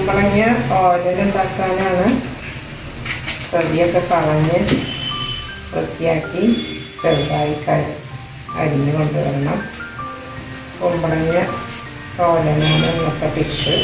കുമ്പളങ്ങ ഓലനുണ്ടാക്കാനാണ് തൊലിയൊക്കെ കളഞ്ഞ് വൃത്തിയാക്കി ചെറുതായി ക- അരിഞ്ഞ് കൊണ്ടുവരണം കുമ്പളങ്ങ ഓലനാണ് ഇന്നത്തെ ഡിഷ്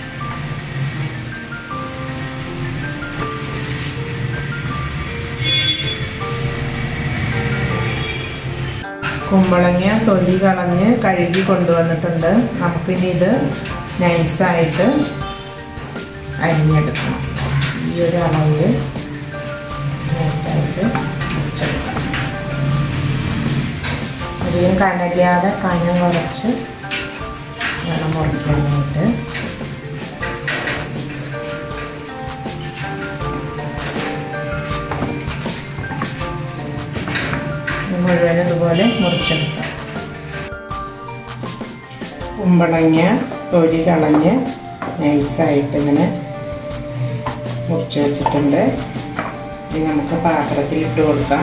കുമ്പളങ്ങ തൊലി കളഞ്ഞ് കഴുകി കൊണ്ടുവന്നിട്ടുണ്ട് നമുക്കിനി ഇത് നൈസായിട്ട് അരിഞ്ഞെടുക്കണം ഈ ഒരു അളവിൽ നൈസായിട്ട് മുറിച്ചെടുക്കണം അധികം കനലിയാതെ കനം കുറച്ച് വേണം മുറിക്കാനായിട്ട് ഇത് മുഴുവൻ ഇതുപോലെ മുറിച്ചെടുക്കാം കുമ്പളങ്ങ തൊലി കളഞ്ഞ് നൈസായിട്ട് ഇങ്ങനെ മുറിച്ച് വെച്ചിട്ടുണ്ട് ഇത് നമുക്ക് പാത്രത്തിൽ ഇട്ട് കൊടുക്കാം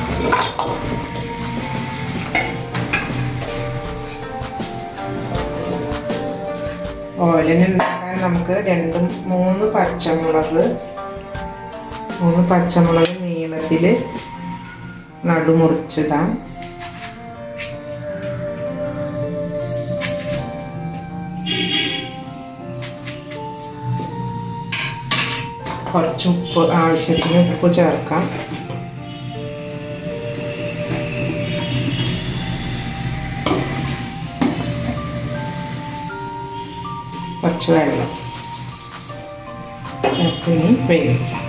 ഓലനുണ്ടാക്കാൻ നമുക്ക് രണ്ടും മൂന്ന് പച്ചമുളക് മൂന്ന് പച്ചമുളക് നീളത്തിൽ നടുമുറിച്ചിടാം കുറച്ച് ഉപ്പ് ആവശ്യത്തിന് ഉപ്പ് ചേർക്കാം കുറച്ച് വെള്ളം ചേർത്തിനി വേവിക്കാം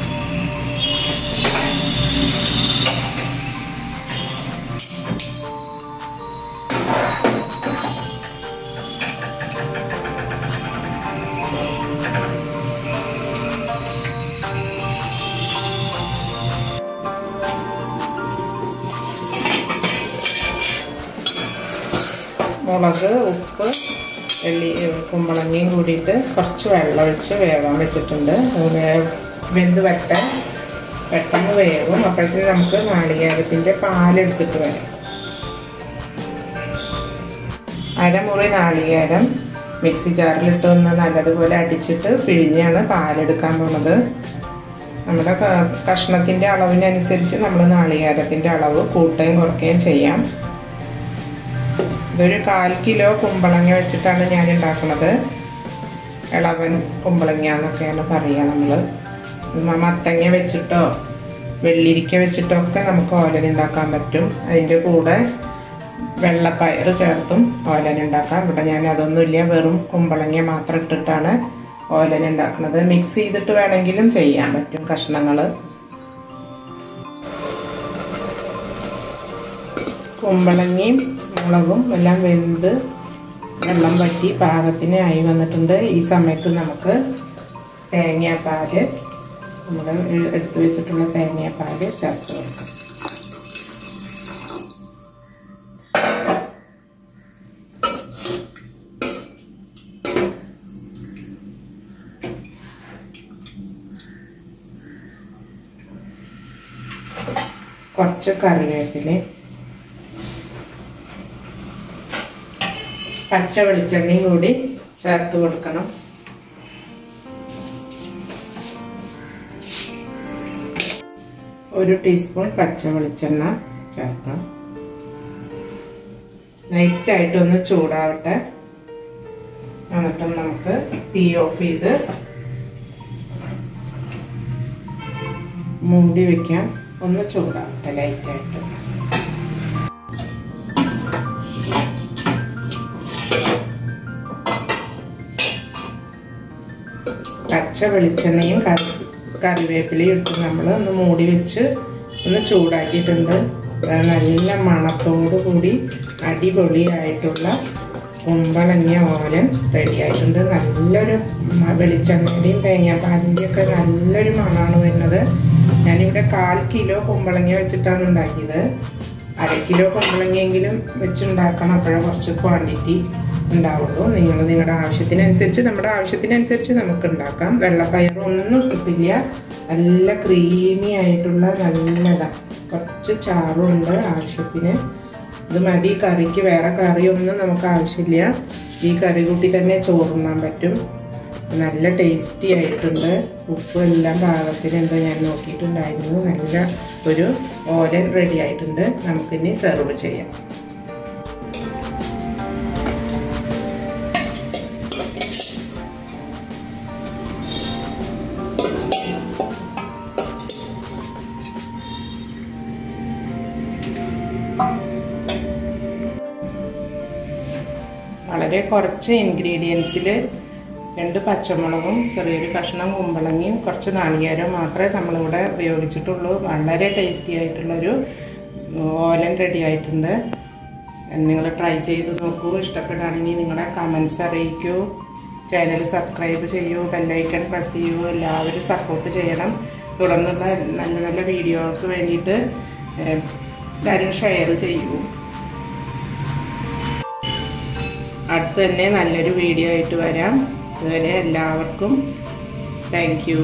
മുളക് ഉപ്പ് എള്ളി കുമ്പളങ്ങയും കൂടിയിട്ട് കുറച്ച് വെള്ളം ഒഴിച്ച് വേവാൻ വെച്ചിട്ടുണ്ട് അത് വേ- വെന്ത് വറ്റാൻ പെട്ടെന്ന് വേവും അപ്പോഴത്തേക്ക് നമുക്ക് നാളികേരത്തിൻ്റെ പാലെടുത്തിട്ട് വരാം അരമുറി നാളികേരം മിക്സി ജാറിലിട്ട് ഒന്ന് നല്ലതുപോലെ അടിച്ചിട്ട് പിഴിഞ്ഞാണ് പാലെടുക്കാൻ പോണത് നമ്മുടെ ക- കഷ്ണത്തിൻ്റെ അളവിനനുസരിച്ച് നമ്മൾ നാളികേരത്തിൻ്റെ അളവ് കൂട്ടുകയും കുറയ്ക്കുകയും ചെയ്യാം ഇതൊരു കാൽ കിലോ കുമ്പളങ്ങ വെച്ചിട്ടാണ് ഞാൻ ഉണ്ടാക്കുന്നത് ഇളവൻ കുമ്പളങ്ങ എന്നൊക്കെയാണ് പറയുക നമ്മൾ മത്തങ്ങ വെച്ചിട്ടോ വെള്ളിരിക്ക വെച്ചിട്ടോ ഒക്കെ നമുക്ക് ഓലൻ ഉണ്ടാക്കാൻ പറ്റും അതിൻ്റെ കൂടെ വെള്ളപ്പയർ ചേർത്തും ഓലൻ ഉണ്ടാക്കാം ഇവിടെ ഞാൻ അതൊന്നുമില്ല വെറും കുമ്പളങ്ങ മാത്രം ഇട്ടിട്ടാണ് ഓലൻ ഉണ്ടാക്കുന്നത് മിക്സ് ചെയ്തിട്ട് വേണമെങ്കിലും ചെയ്യാൻ പറ്റും കഷ്ണങ്ങൾ കുമ്പളങ്ങയും മുളകും എല്ലാം വെന്ത് വെള്ളം വറ്റി പാകത്തിന് ആയി വന്നിട്ടുണ്ട് ഈ സമയത്ത് നമുക്ക് തേങ്ങാപ്പാല് നമ്മൾ എടുത്തു വെച്ചിട്ടുള്ള തേങ്ങാപ്പാല് ചേർത്ത് കൊടുക്കാം കുറച്ച് കറിവേപ്പില പച്ച വെളിച്ചെണ്ണയും കൂടി ചേർത്ത് കൊടുക്കണം ഒരു ടീസ്പൂൺ പച്ച വെളിച്ചെണ്ണ ചേർക്കാം ലൈറ്റായിട്ടൊന്ന് ചൂടാവട്ടെ എന്നിട്ട് നമുക്ക് തീ ഓഫ് ചെയ്ത് മൂടി വെക്കാം ഒന്ന് ചൂടാവട്ടെ ലൈറ്റായിട്ട് പച്ച വെളിച്ചെണ്ണയും കറി കറിവേപ്പിലയും ഇട്ട് നമ്മൾ ഒന്ന് മൂടി വെച്ച് ഒന്ന് ചൂടാക്കിയിട്ടുണ്ട് അത് നല്ല മണത്തോടു കൂടി അടിപൊളിയായിട്ടുള്ള കുമ്പളങ്ങിയ ഓലൻ റെഡി ആയിട്ടുണ്ട് നല്ലൊരു മ- വെളിച്ചെണ്ണയുടെയും തേങ്ങാപ്പാലിൻ്റെയും ഒക്കെ നല്ലൊരു മണമാണ് വരുന്നത് ഞാനിവിടെ കാൽ കിലോ കുമ്പളങ്ങ വെച്ചിട്ടാണ് ഉണ്ടാക്കിയത് അര കിലോ കുമ്പളങ്ങയെങ്കിലും വെച്ചുണ്ടാക്കണം അപ്പോഴേ കുറച്ച് ക്വാണ്ടിറ്റി ഉണ്ടാവുള്ളൂ നിങ്ങൾ നിങ്ങളുടെ ആവശ്യത്തിനനുസരിച്ച് നമ്മുടെ ആവശ്യത്തിനനുസരിച്ച് നമുക്ക് ഉണ്ടാക്കാം വെള്ളപ്പയർ ഒന്നും കിട്ടില്ല നല്ല ക്രീമി ആയിട്ടുള്ള നല്ലതാണ് കുറച്ച് ചാറുണ്ട് ആവശ്യത്തിന് ഇത് മതി കറിക്ക് വേറെ കറിയൊന്നും നമുക്ക് ആവശ്യമില്ല ഈ കറി കൂട്ടി തന്നെ ചോറുണ്ണാൻ പറ്റും നല്ല ടേസ്റ്റി ആയിട്ടുണ്ട് ഉപ്പും എല്ലാം പാകത്തിനുണ്ട് ഞാൻ നോക്കിയിട്ടുണ്ടായിരുന്നു നല്ല ഒരു ഓലൻ റെഡി ആയിട്ടുണ്ട് നമുക്കിനി സെർവ് ചെയ്യാം വളരെ കുറച്ച് ഇൻഗ്രീഡിയൻസിൽ രണ്ട് പച്ചമുളകും ചെറിയൊരു കഷ്ണം കുമ്പളങ്ങിയും കുറച്ച് നാളികേരവും മാത്രമേ നമ്മളിവിടെ ഉപയോഗിച്ചിട്ടുള്ളൂ വളരെ ടേസ്റ്റി ആയിട്ടുള്ളൊരു ഓലൻ റെഡി ആയിട്ടുണ്ട് നിങ്ങൾ ട്രൈ ചെയ്ത് നോക്കൂ ഇഷ്ടപ്പെടുകയാണെങ്കിൽ നിങ്ങളുടെ കമൻസ് അറിയിക്കൂ ചാനൽ സബ്സ്ക്രൈബ് ചെയ്യൂ ബെല്ലൈക്കൺ പ്രസ് ചെയ്യൂ എല്ലാവരും സപ്പോർട്ട് ചെയ്യണം തുടർന്നുള്ള നല്ല നല്ല വീഡിയോകൾക്ക് വേണ്ടിയിട്ട് എല്ലാവരും ഷെയർ ചെയ്യൂ അടുത്ത് തന്നെ നല്ലൊരു വീഡിയോ ആയിട്ട് വരാം അതുവരെ എല്ലാവർക്കും താങ്ക് യു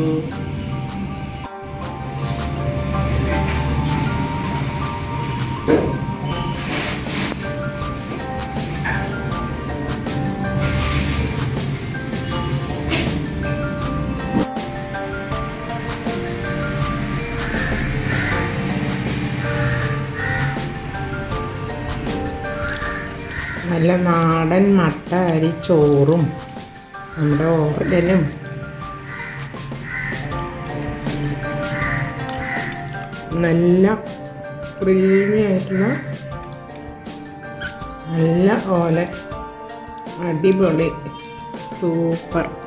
നല്ല നാടൻ മട്ട അരി ചോറും നമ്മുടെ ഓലനും നല്ല ക്രീമി ആയിട്ടുള്ള നല്ല ഓല അടിപൊളി സൂപ്പർ